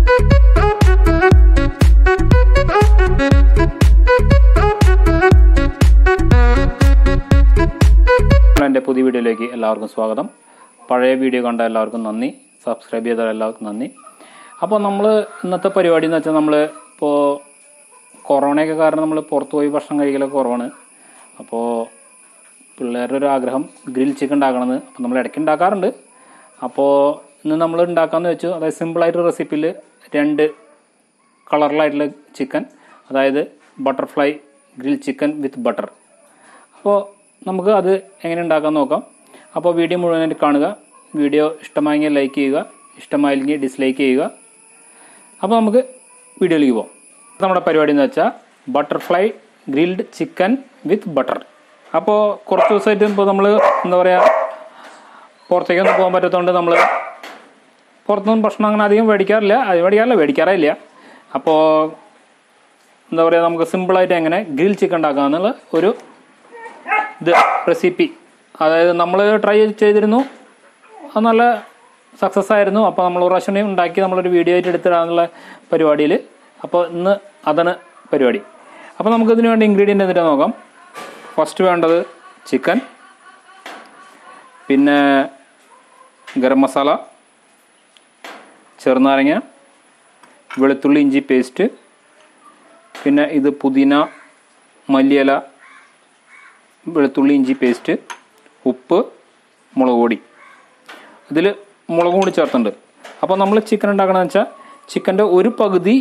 എൻ്റെ പുതിയ വീഡിയോയിലേക്ക് എല്ലാവർക്കും സ്വാഗതം പഴയ വീഡിയോ കണ്ട എല്ലാവർക്കും നന്ദി സബ്സ്ക്രൈബ് ചെയ്ത എല്ലാവർക്കും നന്ദി അപ്പോൾ നമ്മൾ ഇന്നത്തെ പരിപാടി എന്ന് വെച്ചാൽ നമ്മൾ ഇപ്പോൾ കൊറോണയൊക്കെ കാരണം നമ്മൾ പുറത്ത് പോയി ഭക്ഷണം കഴിക്കലൊക്കെ കുറവാണ് അപ്പോൾ പിള്ളേരുടെ ഒരു ആഗ്രഹം ഗ്രിൽ ചിക്കൻ ഉണ്ടാക്കണമെന്ന് അപ്പോൾ നമ്മൾ ഇടയ്ക്ക് ഉണ്ടാക്കാറുണ്ട് അപ്പോൾ ഇന്ന് നമ്മൾ ഉണ്ടാക്കാമെന്ന് വെച്ചു അതായത് സിമ്പിളായിട്ട് റെസിപ്പിയിൽ രണ്ട് കളറിലായിട്ടുള്ള ചിക്കൻ അതായത് butterfly grill chicken with butter അപ്പോൾ നമുക്ക് അത് എങ്ങനെ ഉണ്ടാക്കാൻ നോക്കാം അപ്പോൾ വീഡിയോ മുഴുവനായിട്ട് കാണുക വീഡിയോ ഇഷ്ടമായെങ്കിൽ ലൈക്ക് ചെയ്യുക ഇഷ്ടമായില്ലെങ്കിൽ ഡിസ്ലൈക്ക് ചെയ്യുക അപ്പോൾ നമുക്ക് വീഡിയോയിലേക്ക് പോകാം നമ്മുടെ പരിപാടി എന്ന് വെച്ചാൽ butterfly grilled chicken with butter അപ്പോൾ കുറച്ച് ദിവസമായിട്ട് ഇപ്പോൾ നമ്മൾ എന്താ പറയുക പുറത്തേക്കൊന്നും പോകാൻ പറ്റാത്തതുകൊണ്ട് നമ്മൾ പുറത്തൊന്നും ഭക്ഷണം അങ്ങനെ അധികം മേടിക്കാറില്ല അത് മേടിക്കാറില്ല മേടിക്കാറില്ല അപ്പോൾ എന്താ പറയുക നമുക്ക് സിമ്പിളായിട്ട് എങ്ങനെ ഗ്രിൽ ചിക്കൻ ഉണ്ടാക്കാമെന്നുള്ള ഒരു ഇത് റെസിപ്പി അതായത് നമ്മൾ ട്രൈ ചെയ്തിരുന്നു അത് നല്ല സക്സസ് ആയിരുന്നു അപ്പോൾ നമ്മൾ ഒരു പ്രാവശ്യം ഉണ്ടാക്കി നമ്മളൊരു വീഡിയോ ആയിട്ട് എടുത്തിടാനുള്ള പരിപാടിയിൽ അപ്പോൾ ഇന്ന് അതാണ് പരിപാടി അപ്പോൾ നമുക്ക് ഇതിന് വേണ്ടി ഇൻഗ്രീഡിയൻ്റ് എന്നിട്ട് നോക്കാം ഫസ്റ്റ് വേണ്ടത് ചിക്കൻ പിന്നെ ഗരം മസാല ചെറുനാരങ്ങ വെളുത്തുള്ളി ഇഞ്ചി പേസ്റ്റ് പിന്നെ ഇത് പുതിന മല്ലിയില വെളുത്തുള്ളി ഇഞ്ചി പേസ്റ്റ് ഉപ്പ് മുളക് പൊടി ഇതിൽ മുളക് പൊടി ചേർത്തുണ്ട് അപ്പോൾ നമ്മൾ ചിക്കൻ ഉണ്ടാക്കണമെന്ന് വെച്ചാൽ ചിക്കൻ്റെ ഒരു പകുതി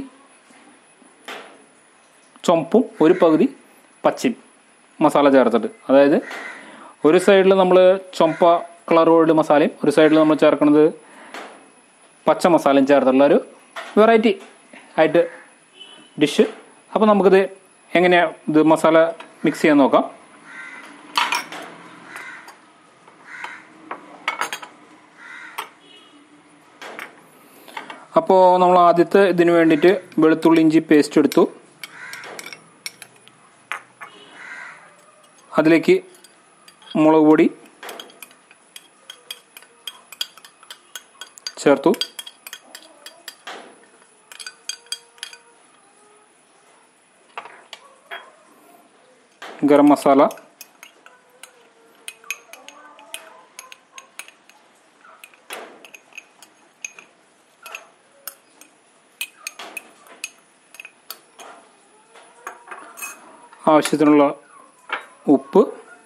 ചുമപ്പും ഒരു പകുതി പച്ചയും മസാല ചേർത്തിട്ട് അതായത് ഒരു സൈഡിൽ നമ്മൾ ചുമപ്പ കളറോട് മസാലയും ഒരു സൈഡിൽ നമ്മൾ ചേർക്കുന്നത് പച്ച മസാലയും ചേർത്തുള്ള ഒരു വെറൈറ്റി ആയിട്ട് ഡിഷ് അപ്പോൾ നമുക്കിത് എങ്ങനെയാണ് ഇത് മസാല മിക്സ് ചെയ്യാൻ നോക്കാം അപ്പോൾ നമ്മൾ ആദ്യത്തെ ഇതിന് വേണ്ടിയിട്ട് വെളുത്തുള്ളി ഇഞ്ചി പേസ്റ്റ് എടുത്തു അതിലേക്ക് മുളക് പൊടി ചേർത്തു ഗരം മസാല ആവശ്യത്തിനുള്ള ഉപ്പ്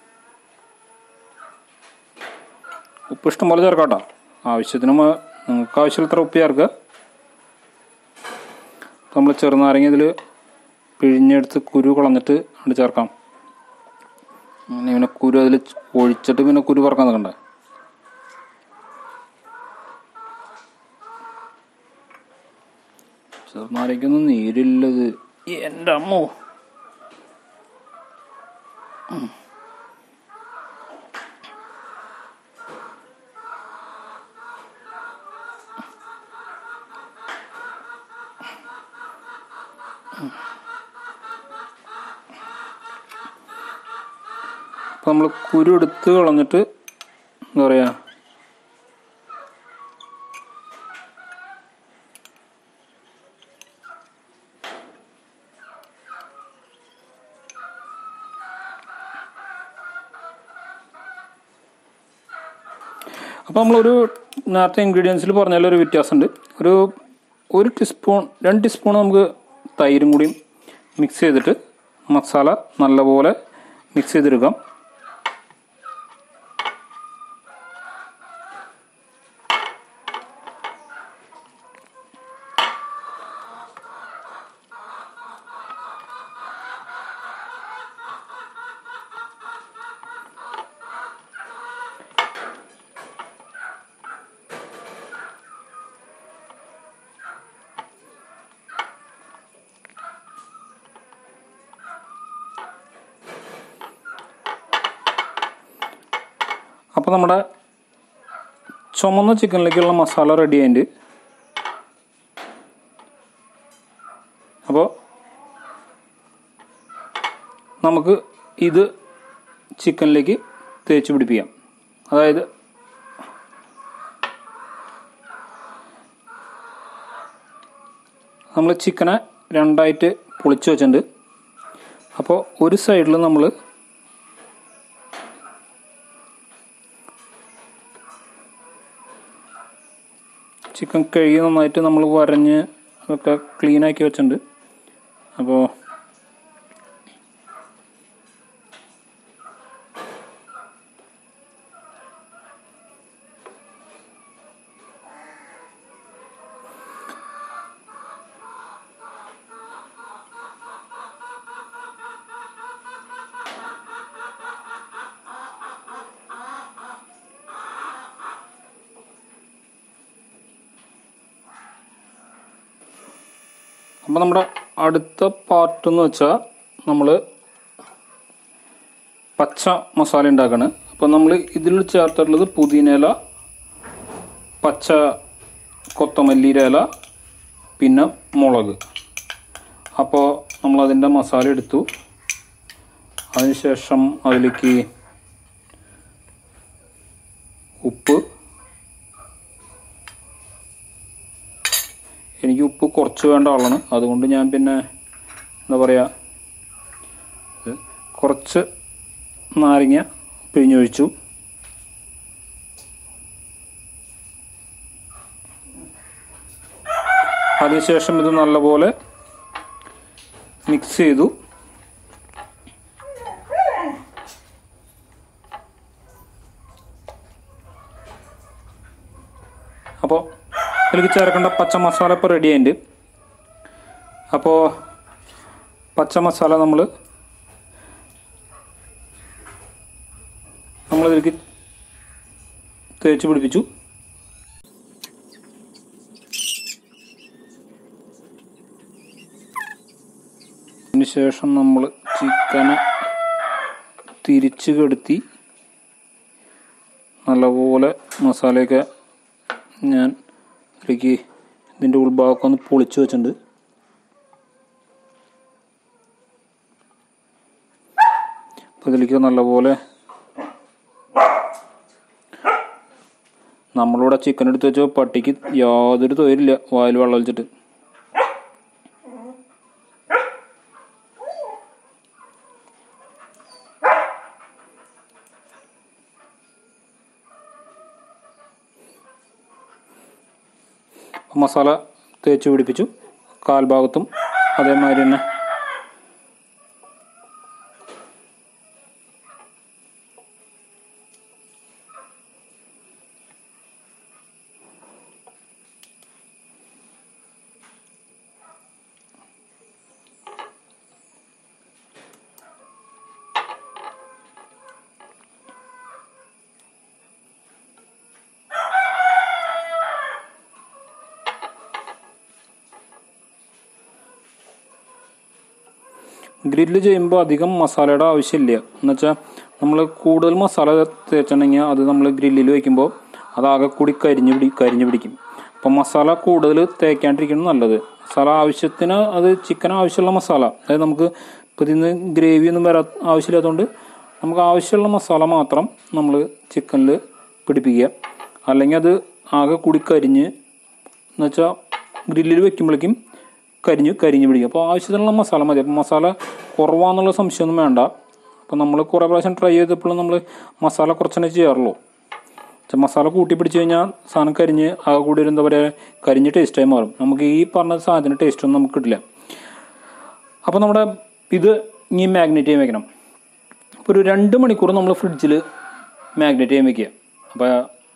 ഉപ്പ് ഇഷ്ടം പോലെ ചേർക്കാം കേട്ടോ ആവശ്യത്തിന് മ- നിങ്ങൾക്ക് ആവശ്യമുള്ളത്ര ഉപ്പ് ചേർക്കുക നമ്മൾ ചെറുനാരങ്ങ ഇതിൽ പിഴിഞ്ഞെടുത്ത് കുരു കളഞ്ഞിട്ട് അങ്ങോട്ട് ചേർക്കാം അങ്ങനെ പിന്നെ കുരു അതിൽ ഒഴിച്ചിട്ട് പിന്നെ കുരു പറക്കാൻ നിൽക്കണ്ടേ ചെറുനാരങ്ങൊന്നും നീരില്ലത് എൻ്റെ അമ്മോ അപ്പം നമ്മൾ കുരു എടുത്ത് കളഞ്ഞിട്ട് എന്താ പറയുക അപ്പോൾ നമ്മളൊരു നേരത്തെ ഇൻഗ്രീഡിയൻസിൽ പറഞ്ഞാൽ ഒരു വ്യത്യാസമുണ്ട് ഒരു ഒരു ടീസ്പൂൺ രണ്ട് ടീസ്പൂൺ നമുക്ക് തൈരും കൂടിയും മിക്സ് ചെയ്തിട്ട് മസാല നല്ലപോലെ മിക്സ് ചെയ്തെടുക്കാം അപ്പോൾ നമ്മുടെ ചുമന്ന ചിക്കനിലേക്കുള്ള മസാല റെഡി ആയിട്ട് അപ്പോൾ നമുക്ക് ഇത് ചിക്കനിലേക്ക് തേച്ച് പിടിപ്പിക്കാം അതായത് നമ്മൾ ചിക്കനെ രണ്ടായിട്ട് പൊളിച്ച് വെച്ചിട്ടുണ്ട് അപ്പോൾ ഒരു സൈഡിൽ നമ്മൾ ചിക്കൻ കഴുകി നന്നായിട്ട് നമ്മൾ വരഞ്ഞ് അതൊക്കെ ക്ലീൻ ആക്കി വെച്ചിട്ടുണ്ട് അപ്പോൾ അപ്പോൾ നമ്മുടെ അടുത്ത പാർട്ട് എന്ന് വെച്ചാൽ നമ്മൾ പച്ച മസാല ഉണ്ടാക്കാണ് അപ്പോൾ നമ്മൾ ഇതിൽ ചേർത്തിട്ടുള്ളത് പുതിനയില പച്ച കൊത്തമല്ലിയുടെ ഇല പിന്നെ മുളക് അപ്പോൾ നമ്മളതിൻ്റെ മസാല എടുത്തു അതിനുശേഷം അതിലേക്ക് ഉപ്പ് എനിക്ക് ഉപ്പ് കുറച്ച് വേണ്ട ആളാണ് അതുകൊണ്ട് ഞാൻ പിന്നെ എന്താ പറയുക ഇത് കുറച്ച് നാരങ്ങ പിഴിഞ്ഞൊഴിച്ചു അതിനുശേഷം ഇത് നല്ലപോലെ മിക്സ് ചെയ്തു അപ്പോൾ ഇതിലേക്ക് ചേർക്കേണ്ട പച്ച മസാല ഇപ്പോൾ റെഡി ആയിട്ടുണ്ട് അപ്പോൾ പച്ച മസാല നമ്മൾ നമ്മളിതിലേക്ക് തേച്ച് പിടിപ്പിച്ചു അതിനുശേഷം നമ്മൾ ചിക്കനെ തിരിച്ച് കെടുത്തി നല്ലപോലെ മസാലയൊക്കെ ഞാൻ ഇതിലേക്ക് ഇതിൻ്റെ ഉൾഭാഗമൊക്കെ ഒന്ന് പൊളിച്ച് വെച്ചിട്ടുണ്ട് അപ്പോൾ ഇതിലേക്ക് നല്ലപോലെ നമ്മളിവിടെ ചിക്കൻ എടുത്ത് വെച്ച പട്ടിക്ക് യാതൊരു തൊഴിലില്ല വായിൽ വെള്ളം ഒഴിച്ചിട്ട് മസാല തേച്ച് പിടിപ്പിച്ചു കാൽഭാഗത്തും അതേമാതിരി തന്നെ ഗ്രില്ല് ചെയ്യുമ്പോൾ അധികം മസാലയുടെ ആവശ്യമില്ല എന്നുവെച്ചാൽ നമ്മൾ കൂടുതൽ മസാല തേച്ചിട്ടുണ്ടെങ്കിൽ അത് നമ്മൾ ഗ്രില്ലിൽ വയ്ക്കുമ്പോൾ അതാകെ കൂടി കരിഞ്ഞു പിടി കരിഞ്ഞു പിടിക്കും അപ്പം മസാല കൂടുതൽ തേക്കാണ്ടിരിക്കണം നല്ലത് മസാല ആവശ്യത്തിന് അത് ചിക്കൻ ആവശ്യമുള്ള മസാല അതായത് നമുക്ക് ഇപ്പോൾ ഇതിന് ഗ്രേവി ഒന്നും വരാ ആവശ്യമില്ലാത്തതുകൊണ്ട് നമുക്ക് ആവശ്യമുള്ള മസാല മാത്രം നമ്മൾ ചിക്കനിൽ പിടിപ്പിക്കുക അല്ലെങ്കിൽ അത് ആകെ കൂടി കരിഞ്ഞ് എന്നുവെച്ചാൽ ഗ്രില്ലിൽ വെക്കുമ്പോഴേക്കും കരിഞ്ഞ് കരിഞ്ഞ് പിടിക്കും അപ്പോൾ ആവശ്യത്തിനുള്ള മസാല മതി അപ്പോൾ മസാല കുറവാന്നുള്ള സംശയമൊന്നും വേണ്ട അപ്പോൾ നമ്മൾ കുറേ പ്രാവശ്യം ട്രൈ ചെയ്തപ്പോഴും നമ്മൾ മസാല കുറച്ചെന്നെ ചെയ്യാറുള്ളൂ പക്ഷെ മസാല കൂട്ടി പിടിച്ച് കഴിഞ്ഞാൽ സാധനം കരിഞ്ഞ് ആകെ കൂടി ഒരു എന്താ പറയുക കരിഞ്ഞ് ടേസ്റ്റായി മാറും നമുക്ക് ഈ പറഞ്ഞ സാധനത്തിന് ടേസ്റ്റൊന്നും നമുക്ക് കിട്ടില്ല അപ്പോൾ നമ്മുടെ ഇത് ഇനി മാഗ്നേറ്റ് ചെയ്യാൻ വെക്കണം അപ്പോൾ ഒരു രണ്ട് മണിക്കൂർ നമ്മൾ ഫ്രിഡ്ജിൽ മാഗ്നേറ്റ് ചെയ്യാൻ വെക്കുക അപ്പോൾ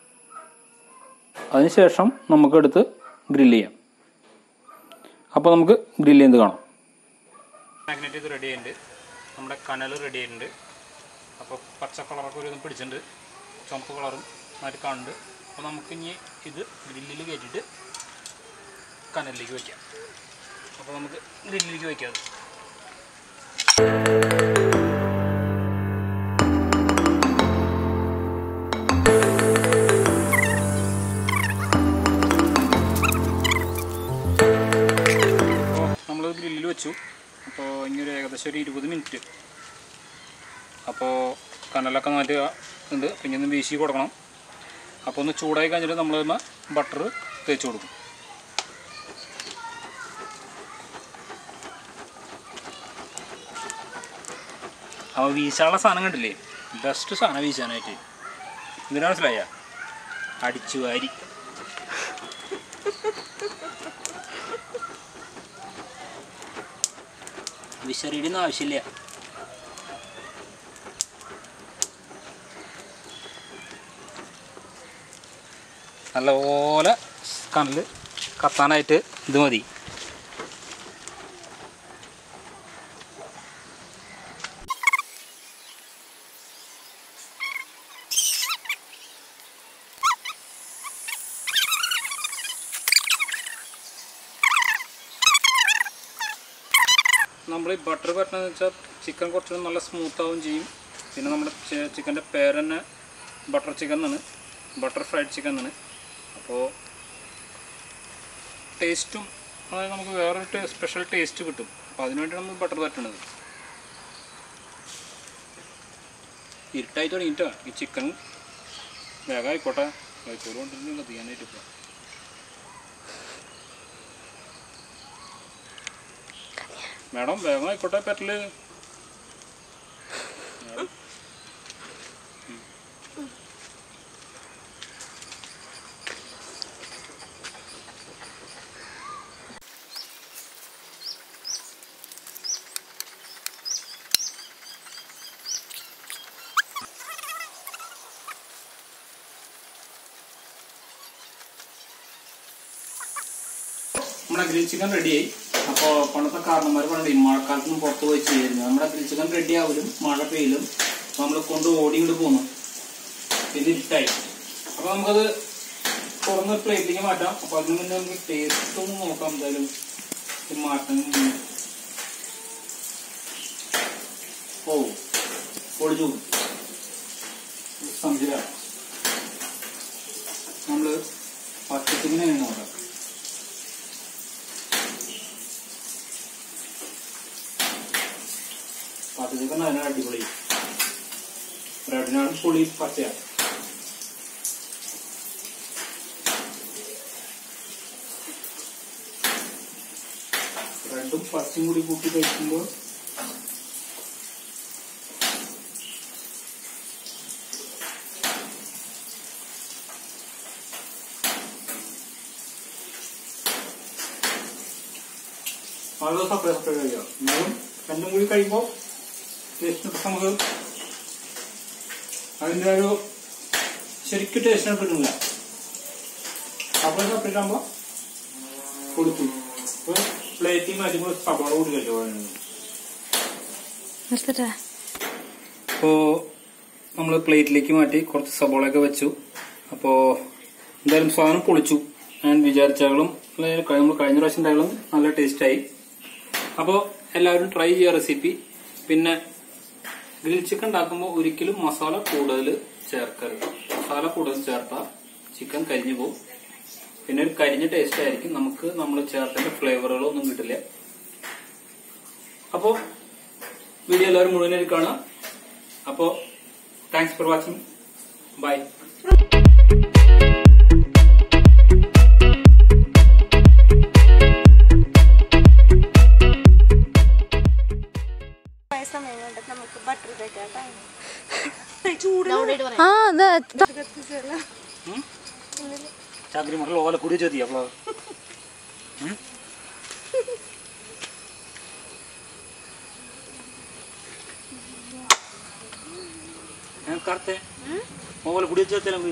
അതിനുശേഷം നമുക്കെടുത്ത് ഗ്രില്ല് ചെയ്യാം അപ്പോൾ നമുക്ക് ഗ്രില്ല് ചെയ്ത് കാണാം മാഗ്നറ്റ് ചെയ്ത് റെഡി ആയിട്ടുണ്ട് നമ്മുടെ കനൽ റെഡി ആയിട്ടുണ്ട് അപ്പോൾ പച്ച കളറൊക്കെ ഒരു പിടിച്ചിട്ടുണ്ട് ചുമപ്പ് കളറും നന്നായിട്ട് കാണുന്നുണ്ട് അപ്പോൾ നമുക്ക് ഇനി ഇത് ഗ്രില്ലിൽ കയറ്റിയിട്ട് കനലിലേക്ക് വയ്ക്കാം അപ്പോൾ നമുക്ക് ഗ്രില്ലിലേക്ക് വയ്ക്കാം അത് അപ്പോൾ നമ്മൾ ഗ്രില്ലിൽ വെച്ചു അപ്പോൾ ഇനി ഒരു ഏകദേശം ഒരു ഇരുപത് മിനിറ്റ് അപ്പോൾ കനലൊക്കെ മാറ്റുക ഉണ്ട് പിന്നെ ഒന്ന് വീശി കൊടുക്കണം അപ്പോൾ ഒന്ന് ചൂടായി കഴിഞ്ഞിട്ട് നമ്മൾ ബട്ടർ തേച്ച് കൊടുക്കും അപ്പോൾ വീശാനുള്ള സാധനം കണ്ടില്ലേ ബെസ്റ്റ് സാധനം വീശാനായിട്ട് എന്തിനാ മനസ്സിലായ അടിച്ചു വാരി വിശറിയുടെ ഒന്നും ആവശ്യമില്ല നല്ലപോലെ കണ്ണിൽ കത്താനായിട്ട് ഇത് മതി നമ്മൾ ഈ ബട്ടർ പറ്റണമെന്ന് വെച്ചാൽ ചിക്കൻ കുറച്ചുകൂടി നല്ല സ്മൂത്ത് ആവുകയും ചെയ്യും പിന്നെ നമ്മുടെ ചിക്കൻ്റെ പേര് തന്നെ ബട്ടർ ചിക്കൻ എന്നാണ് ബട്ടർ ഫ്രൈഡ് ചിക്കൻ എന്നാണ് അപ്പോൾ ടേസ്റ്റും അതായത് നമുക്ക് വേറൊരു ടേ- സ്പെഷ്യൽ ടേസ്റ്റ് കിട്ടും അപ്പോൾ അതിനുവേണ്ടിയാണ് നമ്മൾ ബട്ടർ തട്ടുന്നത് ഇരുട്ടായി തുടങ്ങിയിട്ടാ ഈ ചിക്കൻ വേഗം ആയിക്കോട്ടെ വൈക്കോല് കൊണ്ടിരുന്നില്ല തീയാനായിട്ട് ഇപ്പോൾ മാഡം വേഗം ആയിക്കോട്ടെ പറ്റല് മാഡം നമ്മുടെ ഗ്രിൽ ചിക്കൻ റെഡിയായി അപ്പോൾ പണ്ടത്തെ കാരണന്മാർ പറഞ്ഞിട്ട് ഈ മഴക്കാലത്തൊന്നും പുറത്ത് പോയി ചെയ്യുന്നത് നമ്മുടെ ഗ്രിൽ ചിക്കൻ റെഡി ആവലും മഴ പെയ്യലും നമ്മൾ കൊണ്ട് ഓടി കൊണ്ട് പോന്നു പിന്നെ ഇട്ടായി അപ്പോൾ നമുക്കത് തുറന്ന് പ്ലേറ്റിലേക്ക് മാറ്റാം അപ്പോൾ അതിന് മുന്നേ നമുക്ക് ടേസ്റ്റ് ഒന്ന് നോക്കാം എന്തായാലും ഇത് മാറ്റാൻ മുന്നേ. ഓ പൊളിച്ചു സംശയ നമ്മൾ പച്ചച്ചിക്കനാണ് നോക്കാം പച്ചച്ചിക്കൻ അതിനാണ് അടിപൊളി ബ്രെഡിനാണ് പുളി പച്ചയാ ബ്രെഡും പച്ചയും കൂടി കൂട്ടി കഴിക്കുമ്പോൾ വളരെ സെപ്പറേറ്റ് സെപ്പറേറ്റ് കഴിക്കാം എന്നാലും രണ്ടും കൂടി കഴിയുമ്പോൾ ടേസ്റ്റ് നമുക്ക് അതിൻ്റെ ഒരു ശരിക്കും ടേസ്റ്റ് കിട്ടുന്നില്ല സെപ്പറേറ്റ് സെപ്പറേറ്റ് ആകുമ്പോൾ കൊടുത്തു അപ്പോൾ പ്ലേറ്റിൽ മാറ്റുമ്പോൾ സവാള കൂടി കഴിച്ചോ നിർത്തട്ടെ അപ്പോൾ നമ്മൾ പ്ലേറ്റിലേക്ക് മാറ്റി കുറച്ച് സബോളയൊക്കെ വെച്ചു അപ്പോൾ എന്തായാലും സാധനം പൊളിച്ചു ഞാൻ വിചാരിച്ചാലും നമ്മൾ കഴിഞ്ഞ പ്രാവശ്യം ഉണ്ടായാലും നല്ല ടേസ്റ്റായി അപ്പോൾ എല്ലാവരും ട്രൈ ചെയ്യുക റെസിപ്പി പിന്നെ ഗ്രിൽ ചിക്കൻ ഉണ്ടാക്കുമ്പോൾ ഒരിക്കലും മസാല കൂടുതൽ ചേർക്കരുത് മസാല കൂടുതൽ ചേർത്താൽ ചിക്കൻ കരിഞ്ഞു പോകും പിന്നെ ഒരു കരിഞ്ഞ ടേസ്റ്റ് ആയിരിക്കും നമുക്ക് നമ്മൾ ചേർത്തതിന്റെ ഫ്ലേവറുകളൊന്നും കിട്ടില്ല അപ്പോൾ വീഡിയോ എല്ലാവരും മുഴുവനായിട്ട് കാണാം അപ്പോൾ താങ്ക്സ് ഫോർ വാച്ചിങ് ബൈ സമയം കൊണ്ട് നമുക്ക് ബട്ടർ തേക്കാം ചൂട് ആ അതെ കത്തിച്ചല്ല ചാകരി മക്കൾ ഓല കുടി ചോദി അപ്പോൾ करते मोबाइल गुड़ी चलते लंबी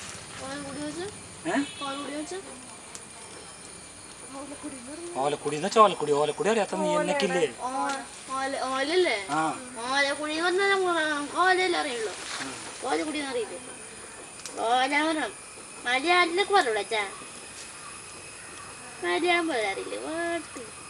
हैं ഓലക്കുടി എന്ന് വെച്ചാൽ ഓലക്കുടി ഓലക്കുടി അറിയാത്ത നീ എന്നൊക്കില്ലേ ഓലല്ലേ ആ ഓലക്കുടി വന്നാൽ നമുക്ക് ഓലല്ലേ അറിയുള്ളൂ ഓലക്കുടി അറിയില്ലേ ഓലവനം മലയാളിലൊക്കെ പറയൂടാ ചാ മലയാളം പോലെ അറിയില്ലേ വാട്ട്